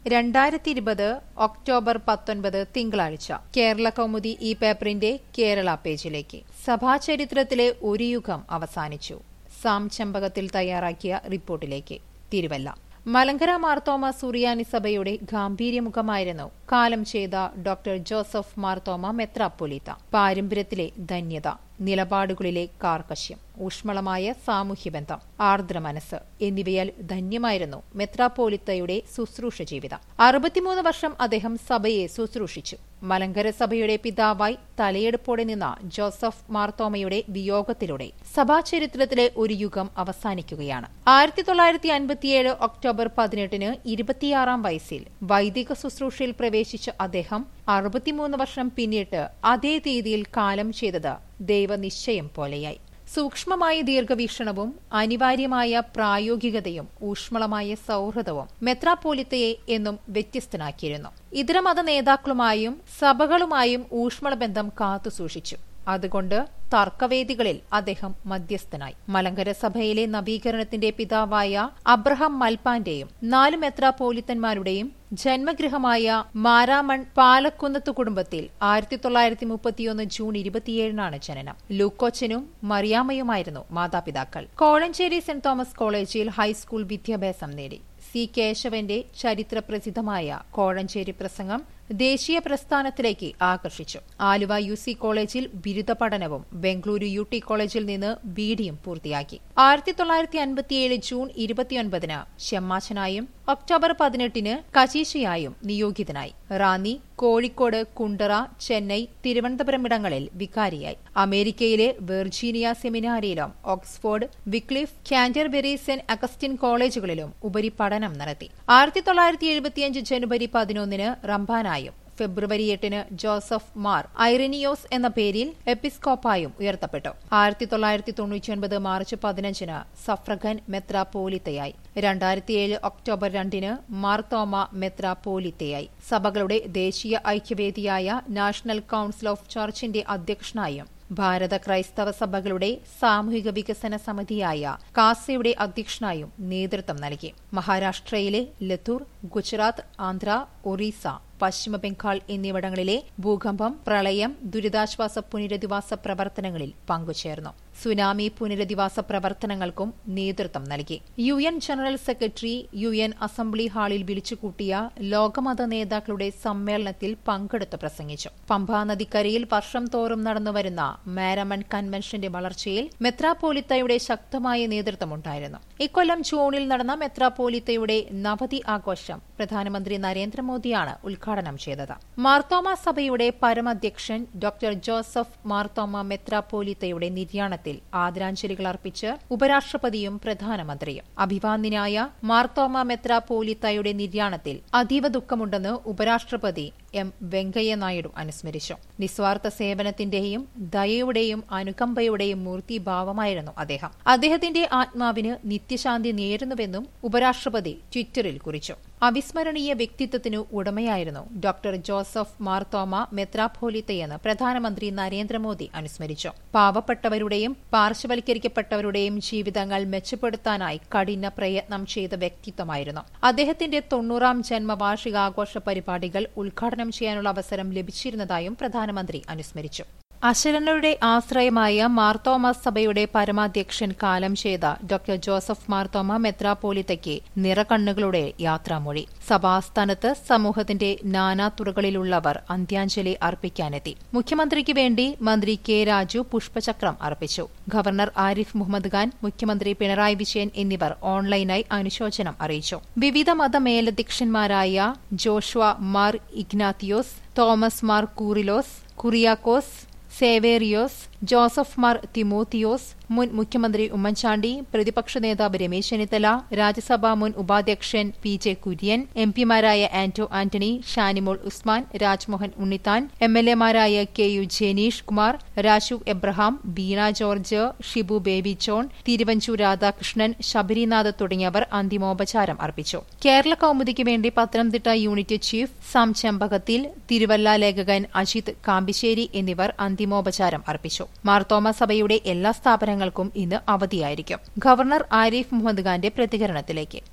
രണ്ടായിരത്തി ഇരുപത് ഒക്ടോബർ പത്തൊൻപത് തിങ്കളാഴ്ച കേരള കൗമുദി ഈ പേപ്പറിന്റെ കേരള പേജിലേക്ക് സഭാചരിത്രത്തിലെ ഒരു യുഗം അവസാനിച്ചു സാം ചെമ്പകത്തിൽ തയ്യാറാക്കിയ റിപ്പോർട്ടിലേക്ക് തിരുവല്ല മലങ്കര മാർത്തോമ സുറിയാനി സഭയുടെ ഗാംഭീര്യമുഖമായിരുന്നു കാലം ചെയ്ത ഡോക്ടർ ജോസഫ് മാർത്തോമ മെത്രാപ്പൊലീത്ത പാരമ്പര്യത്തിലെ ധന്യത നിലപാടുകളിലെ കാർക്കശ്യം ഊഷ്മളമായ സാമൂഹ്യബന്ധം ആർദ്ര മനസ്സ് എന്നിവയാൽ ധന്യമായിരുന്നു മെത്രാപ്പോലിത്തയുടെ ശുശ്രൂഷ ജീവിതം അറുപത്തിമൂന്ന് വർഷം അദ്ദേഹം സഭയെ ശുശ്രൂഷിച്ചു മലങ്കര സഭയുടെ പിതാവായി തലയെടുപ്പോടെ നിന്ന ജോസഫ് മാർത്തോമയുടെ വിയോഗത്തിലൂടെ സഭാചരിത്രത്തിലെ ഒരു യുഗം അവസാനിക്കുകയാണ് ആയിരത്തി തൊള്ളായിരത്തി അൻപത്തിയേഴ് ഒക്ടോബർ പതിനെട്ടിന് ഇരുപത്തിയാറാം വയസ്സിൽ വൈദിക ശുശ്രൂഷയിൽ പ്രവേശിച്ച അദ്ദേഹം അറുപത്തിമൂന്ന് വർഷം പിന്നിട്ട് അതേ തീയതിയിൽ കാലം ചെയ്തത് ദൈവനിശ്ചയം പോലെയായി സൂക്ഷ്മമായ ദീർഘവീക്ഷണവും അനിവാര്യമായ പ്രായോഗികതയും ഊഷ്മളമായ സൗഹൃദവും മെത്രാപ്പോലിത്തയെ എന്നും വ്യത്യസ്തനാക്കിയിരുന്നു ഇതര മത നേതാക്കളുമായും സഭകളുമായും ഊഷ്മള ബന്ധം കാത്തുസൂക്ഷിച്ചു അതുകൊണ്ട് തർക്കവേദികളിൽ അദ്ദേഹം മധ്യസ്ഥനായി മലങ്കര സഭയിലെ നവീകരണത്തിന്റെ പിതാവായ അബ്രഹാം മൽപ്പാന്റെയും നാല് മെത്രാപോലിത്തന്മാരുടെയും ജന്മഗൃഹമായ മാരാമൺ പാലക്കുന്നത്ത് കുടുംബത്തിൽ ആയിരത്തി തൊള്ളായിരത്തി മുപ്പത്തിയൊന്ന് ജൂൺ ഇരുപത്തിയേഴിനാണ് ജനനം ലൂക്കോച്ചനും മറിയാമ്മയുമായിരുന്നു മാതാപിതാക്കൾ കോഴഞ്ചേരി സെന്റ് തോമസ് കോളേജിൽ ഹൈസ്കൂൾ വിദ്യാഭ്യാസം നേടി സി കേശവന്റെ ചരിത്രപ്രസിദ്ധമായ കോഴഞ്ചേരി പ്രസംഗം ദേശീയ പ്രസ്ഥാനത്തിലേക്ക് ആകർഷിച്ചു ആലുവ യു സി കോളേജിൽ ബിരുദ പഠനവും ബംഗളൂരു യു ടി കോളേജിൽ നിന്ന് ബിഡിയും പൂർത്തിയാക്കി ആയിരത്തി തൊള്ളായിരത്തി അൻപത്തിയേഴ് ജൂൺ ഇരുപത്തിയൊൻപതിന് ഷെമ്മാച്ചനായും ഒക്ടോബർ പതിനെട്ടിന് കശീശയായും നിയോഗിതനായി റാന്നി കോഴിക്കോട് കുണ്ടറ ചെന്നൈ തിരുവനന്തപുരം ഇടങ്ങളിൽ വികാരിയായി അമേരിക്കയിലെ വെർജീനിയ സെമിനാരിയിലും Oxford Wycliffe Canterbury saint Augustine കോളേജുകളിലും ഉപരിപഠനം നടത്തി ആയിരത്തി തൊള്ളായിരത്തി എഴുപത്തിയഞ്ച് ജനുവരി പതിനൊന്നിന് റംബാനായും ഫെബ്രുവരി എട്ടിന് ജോസഫ് മാർ ഐറനിയോസ് എന്ന പേരിൽ എപ്പിസ്കോപ്പായും ഉയർത്തപ്പെട്ടു ആയിരത്തി തൊള്ളായിരത്തി തൊണ്ണൂറ്റിയൊൻപത് മാർച്ച് പതിനഞ്ചിന് സഫ്രഗൻ മെത്രാപോലിത്തയായി രണ്ടായിരത്തിയേഴ് ഒക്ടോബർ രണ്ടിന് മാർത്തോമ മെത്രാപോലിത്തയായി സഭകളുടെ ദേശീയ ഐക്യവേദിയായ നാഷണൽ കൌൺസിൽ ഓഫ് ചർച്ചിന്റെ അധ്യക്ഷനായും ഭാരത ക്രൈസ്തവ സഭകളുടെ സാമൂഹിക വികസന സമിതിയായ കാസയുടെ അധ്യക്ഷനായും നേതൃത്വം നൽകി മഹാരാഷ്ട്രയിലെ ലത്തൂർ ഗുജറാത്ത് ആന്ധ്ര ഒറീസ പശ്ചിമ ബംഗാൾ എന്നിവിടങ്ങളിലെ ഭൂകമ്പം പ്രളയം ദുരിതാശ്വാസ പുനരധിവാസ പ്രവർത്തനങ്ങളിൽ പങ്കുചേർന്നു സുനാമി പുനരധിവാസ പ്രവർത്തനങ്ങൾക്കും നേതൃത്വം നൽകി U N general secretary U N assembly ഹാളിൽ വിളിച്ചുകൂട്ടിയ ലോകമത നേതാക്കളുടെ സമ്മേളനത്തിൽ പങ്കെടുത്ത് പ്രസംഗിച്ചു പമ്പാ നദിക്കരയിൽ വർഷം തോറും നടന്നുവരുന്ന മാരമൺ കൺവെൻഷന്റെ വളർച്ചയിൽ മെത്രാപ്പോലിത്തയുടെ ശക്തമായ നേതൃത്വമുണ്ടായിരുന്നു ഇക്കൊല്ലം ജൂണിൽ നടന്ന മെത്രാപ്പോലിത്തയുടെ നവതി ആഘോഷം പ്രധാനമന്ത്രി നരേന്ദ്രമോദിയാണ് ഉദ്ഘാടനം ചെയ്തത് മാർത്തോമ സഭയുടെ പരമാധ്യക്ഷൻ ഡോക്ടർ ജോസഫ് മാർത്തോമ മെത്രാപ്പോലിത്തയുടെ നിര്യാണത്തിൽ ആദരാഞ്ജലികൾ അർപ്പിച്ച് ഉപരാഷ്ട്രപതിയും പ്രധാനമന്ത്രിയും അഭിവാന്യനായ മാർത്തോമ മെത്രാപ്പോലിത്തയുടെ നിര്യാണത്തിൽ അതീവ ദുഃഖമുണ്ടെന്ന് ഉപരാഷ്ട്രപതി എം വെങ്കയ്യ നായിഡു അനുസ്മരിച്ചു നിസ്വാർത്ഥ സേവനത്തിന്റെയും ദയയുടെയും അനുകമ്പയുടെയും മൂർത്തിഭാവമായിരുന്നു അദ്ദേഹം അദ്ദേഹത്തിന്റെ ആത്മാവിന് നിത്യശാന്തി നേരുന്നുവെന്നും ഉപരാഷ്ട്രപതി ട്വിറ്ററിൽ കുറിച്ചു അവിസ്മരണീയ വ്യക്തിത്വത്തിനു ഉടമയായിരുന്നു ഡോക്ടർ ജോസഫ് മാർത്തോമ മെത്രാപ്പോലിത്തയെന്ന് പ്രധാനമന്ത്രി നരേന്ദ്രമോദി അനുസ്മരിച്ചു പാവപ്പെട്ടവരുടെയും പാർശ്വവൽക്കരിക്കപ്പെട്ടവരുടെയും ജീവിതങ്ങൾ മെച്ചപ്പെടുത്താനായി കഠിന പ്രയത്നം ചെയ്ത വ്യക്തിത്വമായിരുന്നു അദ്ദേഹത്തിന്റെ തൊണ്ണൂറാം ജന്മവാർഷികാഘോഷ പരിപാടികൾ ഉദ്ഘാടനം ചെയ്യാനുള്ള അവസരം ലഭിച്ചിരുന്നതായും പ്രധാനമന്ത്രി അനുസ്മരിച്ചു അശരണരുടെ ആശ്രയമായ മാർത്തോമ സഭയുടെ പരമാധ്യക്ഷൻ കാലം ചെയ്ത ഡോക്ടർ ജോസഫ് മാർത്തോമ മെത്രാപ്പോലിത്തയ്ക്ക് നിറകണ്ണുകളുടെ യാത്രാമൊഴി സഭാസ്ഥാനത്ത് സമൂഹത്തിന്റെ നാനാതുറകളിലുള്ളവർ അന്ത്യാഞ്ജലി അർപ്പിക്കാനെത്തി മുഖ്യമന്ത്രിക്ക് വേണ്ടി മന്ത്രി കെ രാജു പുഷ്പചക്രം അർപ്പിച്ചു ഗവർണർ ആരിഫ് മുഹമ്മദ് ഖാൻ മുഖ്യമന്ത്രി പിണറായി വിജയൻ എന്നിവർ ഓൺലൈനായി അനുശോചനം അറിയിച്ചു വിവിധ മതമേലധ്യക്ഷന്മാരായ Joshua Mar Ignatius Thomas Mar Koorilos Kuriakose Severios Joseph Mar Timotheos മുൻ മുഖ്യമന്ത്രി ഉമ്മൻചാണ്ടി പ്രതിപക്ഷ നേതാവ് രമേശ് ചെന്നിത്തല രാജ്യസഭാ മുൻ ഉപാധ്യക്ഷൻ പി ജെ കുര്യൻ എം പിമാരായ ആന്റോ ആന്റണി ഷാനിമോൾ ഉസ്മാൻ രാജ്മോഹൻ ഉണ്ണിത്താൻ എം എൽ എമാരായ K U Janeesh Kumar Raju Abraham Beena George Shibu Baby John Thiruvanchoor Radhakrishnan Sabarinath തുടങ്ങിയവർ അന്തിമോപചാരം അർപ്പിച്ചു കേരള കൌമുദിക്ക് വേണ്ടി പത്തനംതിട്ട യൂണിറ്റ് ചീഫ് സാം ചെമ്പകത്തിൽ തിരുവല്ല ലേഖകൻ അജിത് കാമ്പിശ്ശേരി എന്നിവർ അന്തിമോപചാരം അർപ്പിച്ചു മാർത്തോമ സഭയുടെ എല്ലാ സ്ഥാപനങ്ങൾക്കും ഇന്ന് അവധിയായിരിക്കും ഗവർണർ ആരിഫ് മുഹമ്മദ് ഖാന്റെ പ്രതികരണത്തിലേക്ക്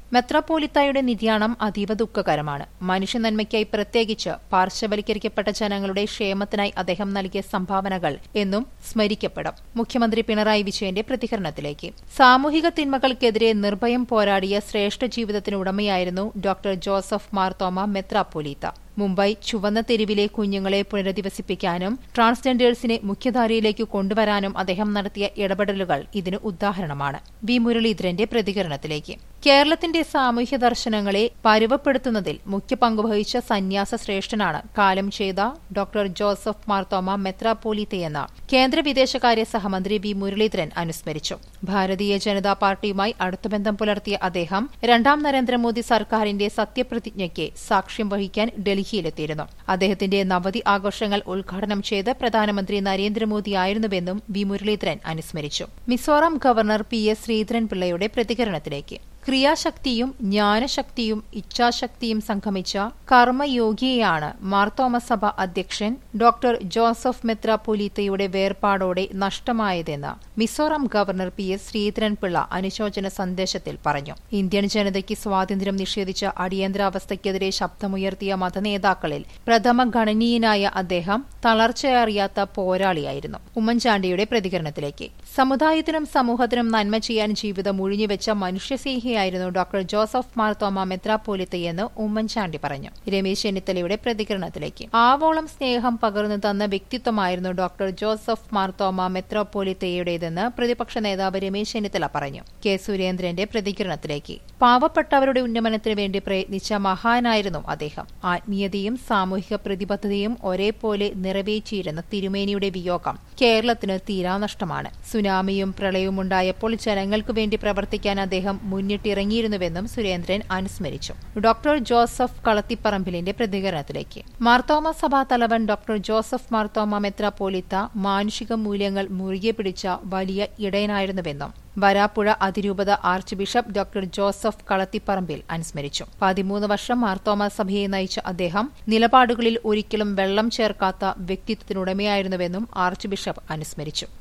മെത്രാപ്പോലിത്തായുടെ നിര്യാണം അതീവ ദുഃഖകരമാണ് മനുഷ്യനന്മയ്ക്കായി പ്രത്യേകിച്ച് പാർശ്വവൽക്കരിക്കപ്പെട്ട ജനങ്ങളുടെ ക്ഷേമത്തിനായി അദ്ദേഹം നൽകിയ സംഭാവനകൾ എന്നും സ്മരിക്കപ്പെടും മുഖ്യമന്ത്രി പിണറായി വിജയന്റെ പ്രതികരണത്തിലേക്ക് സാമൂഹിക തിന്മകൾക്കെതിരെ നിർഭയം പോരാടിയ ശ്രേഷ്ഠ ജീവിതത്തിന് ഉടമയായിരുന്നു ഡോക്ടർ ജോസഫ് മാർത്തോമ മെത്രാപ്പോലീത്ത മുംബൈ ചുവന്ന തെരുവിലെ കുഞ്ഞുങ്ങളെ പുനരധിവസിപ്പിക്കാനും ട്രാൻസ്ജെൻഡേഴ്സിനെ മുഖ്യധാരയിലേക്ക് കൊണ്ടുവരാനും അദ്ദേഹം നടത്തിയ ഇടപെടലുകൾ ഇതിന് ഉദാഹരണമാണ് വി മുരളീധരന്റെ പ്രതികരണത്തിലേക്ക് കേരളത്തിന്റെ സാമൂഹ്യ ദർശനങ്ങളെ പരുവപ്പെടുത്തുന്നതിൽ മുഖ്യ പങ്കുവഹിച്ച സന്യാസ ശ്രേഷ്ഠനാണ് കാലം ചെയ്ത ഡോക്ടർ ജോസഫ് മാർത്തോമ മെത്രാപ്പോലീത്തയെന്ന് കേന്ദ്ര വിദേശകാര്യ സഹമന്ത്രി വി മുരളീധരൻ അനുസ്മരിച്ചു ഭാരതീയ ജനതാ പാർട്ടിയുമായി അടുത്ത ബന്ധം പുലർത്തിയ അദ്ദേഹം രണ്ടാം നരേന്ദ്രമോദി സർക്കാരിന്റെ സത്യപ്രതിജ്ഞയ്ക്ക് സാക്ഷ്യം വഹിക്കാൻ ഡൽഹിയിലെത്തിയിരുന്നു അദ്ദേഹത്തിന്റെ നവതി ആഘോഷങ്ങൾ ഉദ്ഘാടനം ചെയ്ത് പ്രധാനമന്ത്രി നരേന്ദ്രമോദിയായിരുന്നുവെന്നും വി മുരളീധരൻ അനുസ്മരിച്ചു മിസോറാം ഗവർണർ പി എസ് ശ്രീധരൻപിള്ളയുടെ പ്രതികരണത്തിലേക്ക് ക്രിയാശക്തിയും ജ്ഞാനശക്തിയും ഇച്ഛാശക്തിയും സംഗമിച്ച കർമ്മയോഗിയെയാണ് മാർത്തോമസഭ അധ്യക്ഷൻ ഡോക്ടർ ജോസഫ് മെത്രാപ്പൊലീത്തയുടെ വേർപാടോടെ നഷ്ടമായതെന്ന് Mizoram governor P S Sreedharan Pillai അനുശോചന സന്ദേശത്തിൽ പറഞ്ഞു ഇന്ത്യൻ ജനതയ്ക്ക് സ്വാതന്ത്ര്യം നിഷേധിച്ച അടിയന്തരാവസ്ഥയ്ക്കെതിരെ ശബ്ദമുയർത്തിയ മതനേതാക്കളിൽ പ്രഥമ ഗണനീയനായ അദ്ദേഹം തളർച്ചയറിയാത്ത പോരാളിയായിരുന്നു ഉമ്മൻചാണ്ടിയുടെ പ്രതികരണത്തിലേക്ക് സമുദായത്തിനും സമൂഹത്തിനും നന്മ ചെയ്യാൻ ജീവിതം ഒഴിഞ്ഞുവെച്ച മനുഷ്യസ്നേഹിയായിരുന്നു ഡോക്ടർ ജോസഫ് മാർത്തോമ മെത്രാപ്പോലിത്തയെന്ന് ഉമ്മൻചാണ്ടി പറഞ്ഞു രമേശ് ചെന്നിത്തലയുടെ പ്രതികരണത്തിലേക്ക് ആവോളം സ്നേഹം പകർന്നു തന്ന വ്യക്തിത്വമായിരുന്നു ഡോക്ടർ ജോസഫ് മാർത്തോമ മെത്രാപ്പോലിത്തയുടേതെന്ന് പ്രതിപക്ഷ നേതാവ് രമേശ് ചെന്നിത്തല പറഞ്ഞു കെ സുരേന്ദ്രന്റെ പ്രതികരണത്തിലേക്ക് പാവപ്പെട്ടവരുടെ ഉന്നമനത്തിനു വേണ്ടി പ്രയത്നിച്ച മഹാനായിരുന്നു അദ്ദേഹം ആത്മീയതയും സാമൂഹിക പ്രതിബദ്ധതയും ഒരേപോലെ നിറവേറ്റിയിരുന്ന തിരുമേനിയുടെ വിയോഗം കേരളത്തിന് തീരാനഷ്ടമാണ് സുനാമിയും പ്രളയവും ഉണ്ടായപ്പോൾ ജനങ്ങൾക്കു വേണ്ടി പ്രവർത്തിക്കാൻ അദ്ദേഹം മുന്നിട്ടിറങ്ങിയിരുന്നുവെന്നും സുരേന്ദ്രൻ അനുസ്മരിച്ചു ഡോക്ടർ ജോസഫ് കളത്തിപ്പറമ്പിലിന്റെ പ്രതികരണത്തിലേക്ക് മാർത്തോമ സഭാ തലവൻ ഡോക്ടർ ജോസഫ് മാർത്തോമ മെത്രാപ്പോലിത്ത മാനുഷിക മൂല്യങ്ങൾ മുറുകെ പിടിച്ച വലിയ ഇടയനായിരുന്നുവെന്നും വരാപ്പുഴ അതിരൂപത archbishop doctor Joseph Kalathiparambil അനുസ്മരിച്ചു പതിമൂന്ന് വർഷം മാർത്തോമ സഭയെ നയിച്ച അദ്ദേഹം നിലപാടുകളിൽ ഒരിക്കലും വെള്ളം ചേർക്കാത്ത വ്യക്തിത്വത്തിനുടമയായിരുന്നുവെന്നും ആർച്ച് ബിഷപ്പ് അനുസ്മരിച്ചു